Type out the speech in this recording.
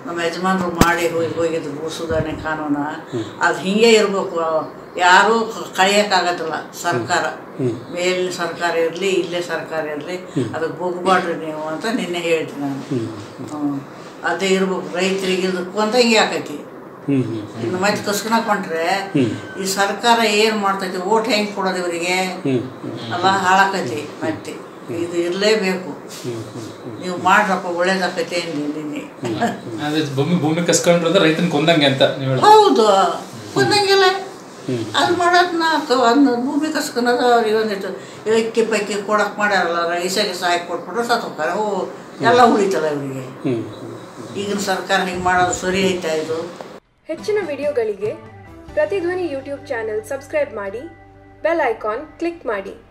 ನಮ್ಮ ಯಜಮಾನರು ಮಾಡಿ ಹೋಗಿ ಹೋಗಿದ್ರು ಭೂ ಸುಧಾರಣೆ ಕಾನೂನ ಅದು ಹಿಂಗೆ ಇರಬೇಕು ಯಾರೂ ಕಳಿಯೋಕ್ಕಾಗೋದಿಲ್ಲ ಸರ್ಕಾರ ಮೇಲಿನ ಸರ್ಕಾರ ಇರಲಿ ಇಲ್ಲೇ ಸರ್ಕಾರ ಇರಲಿ ಅದಕ್ಕೆ ಹೋಗ್ಬಾಡ್ರಿ ನೀವು ಅಂತ ನಿನ್ನೆ ಹೇಳ್ತೀನಿ ನಾನು ಹ್ಮ್. ಅದೇ ಇರ್ಬೇಕು ರೈತರಿಗೆ ಇದಕ್ಕೂ ಅಂತ ಹಿಂಗೆ ಆಕೈತಿ ಹ್ಮ್ ಹ್ಮ್ ಇನ್ನು ಮತ್ತೆ ಕಸ್ಕೊಳಕ್ ಹೊಂಟ್ರೆ ಈ ಸರ್ಕಾರ ಏನು ಮಾಡ್ತೈತಿ ಓಟ್ ಹೆಂಗೆ ಕೊಡೋದು ಇವರಿಗೆ ಹ್ಮ್ ಎಲ್ಲ ಹಾಳಾಕೈತಿ ಮತ್ತೆ ಇದು ಇರಲೇಬೇಕು ನೀವು ಮಾಡ್ರಪ್ಪ ಒಳ್ಳೇದಾಕೈತಿ ಅಂದಿ ನಿನ್ನೆ ಅದೇ ಭೂಮಿ ಭೂಮಿ ಕಸ್ಕೊಂಡ್ರೆ ಅಂದ್ರೆ ರೈತನ ಕೊಂದಂಗೆ ಅಂತ ನೀವು ಹೇಳೋದು ಹೌದು ಒಂದಂಗಿಲ್ಲ ಅದು ಮಾಡೋದನ್ನ ಒಂದು ಭೂಮಿ ಕಸ್ಕೊಳೋದು ಅವ್ರಿಗೆ ಒಂದಿಟ್ಟು ಇಕ್ಕಿ ಪಕ್ಕಿ ಕೊಡಕ್ಕೆ ಮಾಡ್ಯಾರಲ್ಲ ರೈಸ ಗಿಸ ಹಾಕಿ ಕೊಟ್ಬಿಟ್ರೆ ಸತ್ತು ಹೋಗ್ತಾರೆ ಓ ಎಲ್ಲ ಉಳಿತಲ್ಲ ಇವರಿಗೆ ಹ್ಮ್ ಈಗಿನ ಸರ್ಕಾರ ಹಿಂಗೆ ಮಾಡೋದು ಸರಿ ಐತಾ ಇದು ಹೆಚ್ಚಿನ ವಿಡಿಯೋಗಳಿಗೆ ಪ್ರತಿಧ್ವನಿ ಯೂಟ್ಯೂಬ್ ಚಾನೆಲ್ ಸಬ್ಸ್ಕ್ರೈಬ್ ಮಾಡಿ ಬೆಲ್ ಐಕಾನ್ ಕ್ಲಿಕ್ ಮಾಡಿ